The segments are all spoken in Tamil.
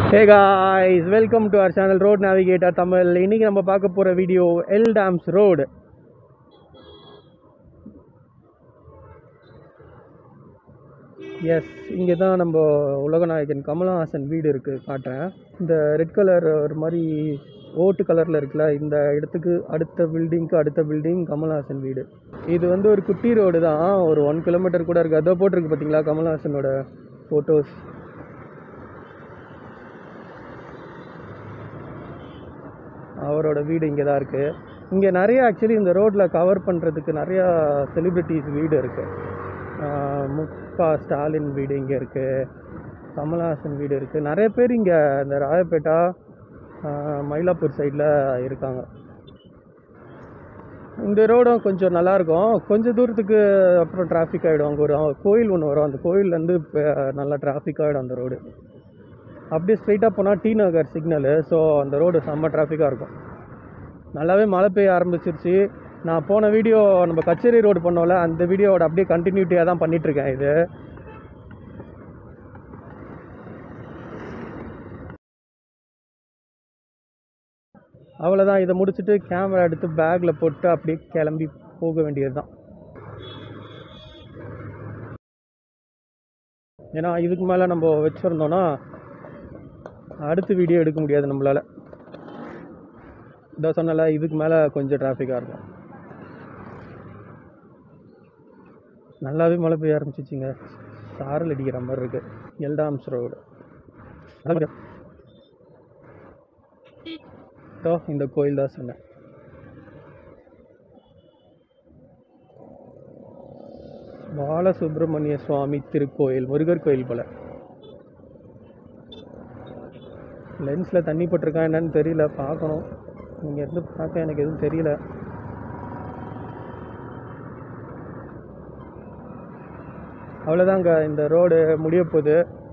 hey guys welcome to our channel road navigator Tamil இன்னைக்கு நம்ம பார்க்க போகிற video Eldams road is இங்கே தான் நம்ம உலகநாயகன் கமலஹாசன் வீடு இருக்குது காட்டுறேன் இந்த ரெட் கலர் ஒரு மாதிரி ஓட்டு கலரில் இருக்குல்ல இந்த இடத்துக்கு அடுத்த பில்டிங்க்கு அடுத்த பில்டிங் கமலஹாசன் வீடு இது வந்து ஒரு குட்டி ரோடு தான் ஒரு ஒன் கிலோமீட்டர் கூட இருக்குது அதோ போட்டிருக்கு பார்த்தீங்களா கமலஹாசனோட ஃபோட்டோஸ் அவரோட வீடு இங்கே தான் இருக்குது இங்கே நிறைய ஆக்சுவலி இந்த ரோட்டில் கவர் பண்ணுறதுக்கு நிறையா செலிப்ரிட்டிஸ் வீடு இருக்குது முப்பா ஸ்டாலின் வீடு இங்கே இருக்குது கமல்ஹாசன் வீடு இருக்குது நிறைய பேர் இங்கே இந்த ராயப்பேட்டா ஆஹ் மயிலாப்பூர் சைடில் இருக்காங்க இந்த ரோடும் கொஞ்சம் நல்லாயிருக்கும் கொஞ்சம் தூரத்துக்கு அப்புறம் டிராஃபிக் ஆகிடும் அங்கே ஒரு கோயில் ஒன்று வரும் அந்த கோயில்லேருந்து இப்போ நல்லா டிராஃபிக் ஆகிடும் அந்த ரோடு அப்படியே ஸ்ட்ரைட்டாக போனால் டி நகர் சிக்னலு ஸோ அந்த ரோடு செம்ம டிராஃபிக்காக இருக்கும் நல்லாவே மழை பெய்ய ஆரம்பிச்சிருச்சு நான் போன வீடியோ நம்ம கச்சேரி ரோடு பண்ணோம்ல அந்த வீடியோவோட அப்படியே கண்டினியூட்டியாக தான் பண்ணிகிட்ருக்கேன் இது அவ்வளோதான் இதை முடிச்சுட்டு கேமரா எடுத்து பேக்கில் போட்டு அப்படியே கிளம்பி போக வேண்டியது தான் ஏன்னா இதுக்கு மேலே நம்ம வச்சுருந்தோன்னா அடுத்த வீடியோ எடுக்க முடியாது நம்மளால் இதை சொன்னல இதுக்கு மேலே கொஞ்சம் டிராஃபிக்காக இருக்கும் நல்லாவே மழை பெய்ய ஆரம்பிச்சிச்சிங்க சாரல் அடிக்கிற மாதிரி இருக்கு எல்டாம்ஸ் ரோடு இதோ இந்த கோயில் தான் சொன்னேன் பாலசுப்ரமணிய சுவாமி திருக்கோயில் முருகர் கோயில் போல லென்ஸில் தண்ணி பட்டிருக்கா என்னன்னு தெரியல பார்க்கணும் இங்கே இருந்து பார்க்க எனக்கு எதுவும் தெரியல அவ்வளோதாங்க இந்த ரோடு முடிய போகுது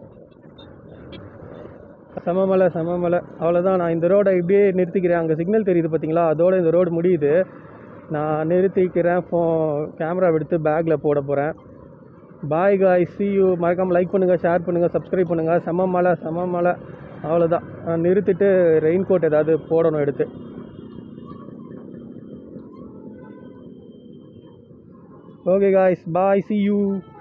சமமலை சமமலை அவ்வளோதான் நான் இந்த ரோடை இப்படியே நிறுத்திக்கிறேன் அங்கே சிக்னல் தெரியுது பார்த்தீங்களா அதோட இந்த ரோடு முடியுது நான் நிறுத்திக்கிறேன் ஃபோ கேமரா எடுத்து பேக்கில் போட போகிறேன் பாய் காய் சி யூ மறக்காமல் லைக் பண்ணுங்கள் ஷேர் பண்ணுங்கள் சப்ஸ்கிரைப் பண்ணுங்கள் செம மலை செம மலை அவ்வளோதான் நான் நிறுத்திட்டு ரெயின் கோட் ஏதாவது போடணும் எடுத்து okay guys bye see you